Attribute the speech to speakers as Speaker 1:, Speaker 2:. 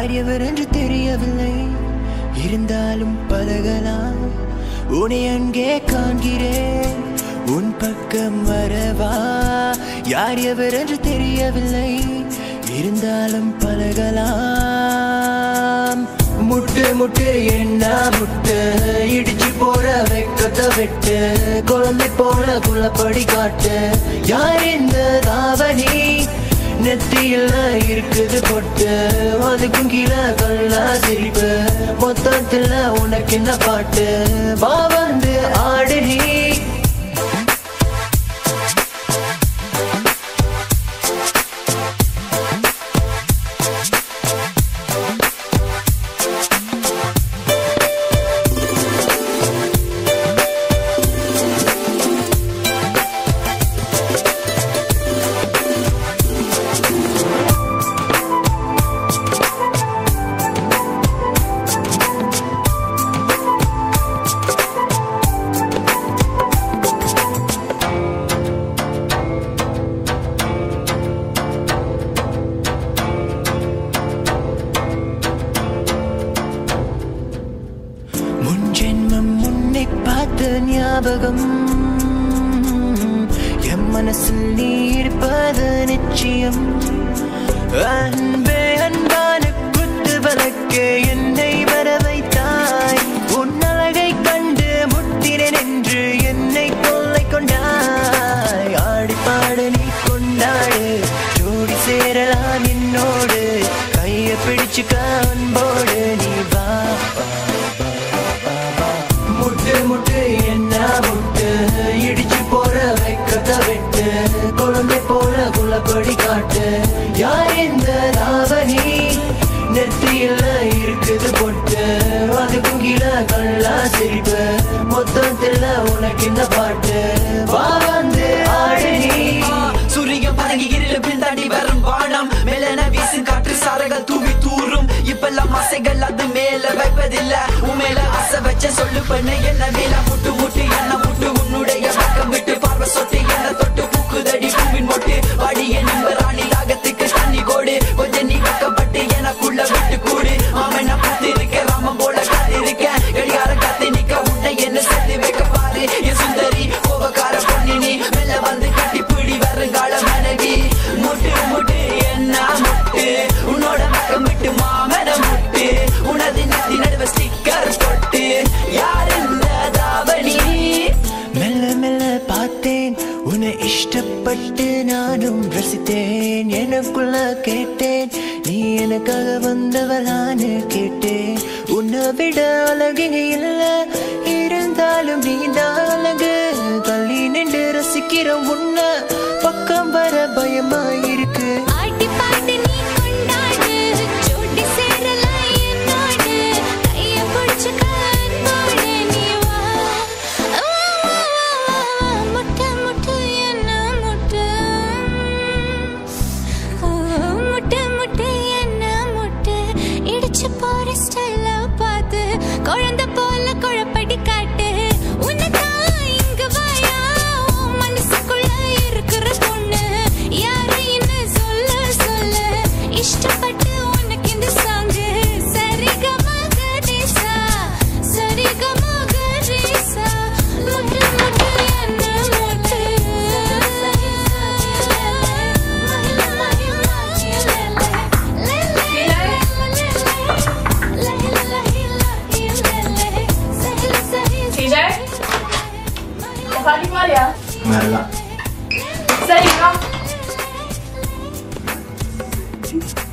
Speaker 1: யார் எவர் என்று தெரியவில்லை இருந்தாலும் பழகலாம் உன்னை அங்கே காண்கிறேன் உன் பக்கம் வரவா யார் எவர் என்று தெரியவில்லை இருந்தாலும் பழகலாம் முட்டு முட்டு என்ன முட்டு இடிச்சு போற வெக்கத்த விட்டு குழந்தை போல குள்ளப்படி காட்டு யார் இந்த தாவணி நெத்தியில இருக்குது பொட்டு அதுக்கும் கீழே கல்லா சிரிப்பு மொத்தத்துல உனக்கு என்ன பாட்டு வா வந்து ஆடு நீ முன் ஜென்மம் முன்னை பார்த்த ஞாபகம் என் மனசில் நீ இருப்பது நிச்சயம் அன்பே அன்பான குத்து வழக்கே என்னை வர வைத்தாய் உன் அழகை கண்டு முட்டினேன் என்று என்னை கொள்ளை கொண்டாய் ஆடி பாடு நீ கொண்டாடு ஜோடி சேரலாம் என்னோடு கைய பிடிச்சுக்க அன்போடு நீ வா வா, வா. முட்டு முட்டு என்ன முட்டு இடிச்சு போற வைக்கத்த விட்டு குழந்தை போல குலப்படி காட்டு யார் இந்த ராவணி நெத்தியில இருக்குது பொட்டு அதுக்கும் கீழே கல்லா சிரிப்பு மொத்தத்துல உனக்கு இந்த பாட்டு வா வந்து ஆடு நீ
Speaker 2: சூரியன் பதங்கி இருள பின்தாண்டி வரும் வானம் மேலன வீசும் காற்று சாரங்கள் தூவி தூரும் இப்பெல்லாம் ஆசைகள் அது மேல வைப்பதில்ல உன் மேல ஆசை வச்ச சொல்லு பண்ண என்ன மேல முட்டு முட்டு என்ன முட்டு உன்னுடைய பக்கம் விட்டு பார்வை சொட்டு என்ன தொட்டு பூக்குதடி பூவின் மொட்டு வாடிய நிம்ப ராணி தாகத்துக்கு தண்ணி கோடு கொஞ்சம் நீ வெக்கப்பட்டு எனக்குள்ள விட்டு கூடு மாமன் நான் பார்த்து இருக்க ராமன் போல காத்து இருக்க கடிகாரம் காத்து நிக்க உன்னை என்ன சேர்த்து வைக்க பாரு என் சுந்தரி கோபக்கார பொண்ணு நீ மெல்ல வந்து கட்டி பிடி வருங்கால மனைவி முட்டு முட்டு என்ன முட்டு உன்னோட பக்கம் விட்டு மாமன முட்டு உனது நெத்தி நடுவ ஸ்டிக்கர் போட்டு யார் இந்த தாவணி
Speaker 1: மெல்ல மெல்ல பார்த்தேன் உன்னை இஷ்டப்பட்டு நானும் ரசித்தேன் எனக்குள்ள கேட்டேன் நீ எனக்காக வந்தவளான்னு கேட்டேன் உன்னை விட அழகிங்க இல்ல இருந்தாலும் நீ தான் அழகு தள்ளி நின்று ரசிக்கிற உன்னை பக்கம் வர பயமா இருக்கு
Speaker 3: ஆடி பாடி நீ கொண்டாடு ஜோடி சேரலாம் என்னோடு கைய பிடிச்சுக்க அன்போடு நீ வா வா, வா, வா, முட்டை முட்டை என்ன முட்டை ஓ, முட்டை முட்டை என்ன முட்டை இடிச்சு போற ஸ்டைல பார்த்து குழந்தை போல குழப்படி காட்டு உனதான் இங்க வாயா உன் மனசுக்குள்ள இருக்கிற பொண்ணு யாரைன்னு சொல்ல சொல்ல இஷ்டப்பட்டு உனக்கு இந்த சாங்கு சரிகமா கணேசா சரிகமா கணேசா முட்டு முட்டு என்ன முட்டு
Speaker 4: TJ On va aller voir Léa.
Speaker 5: Voilà.
Speaker 4: Salut, Léa.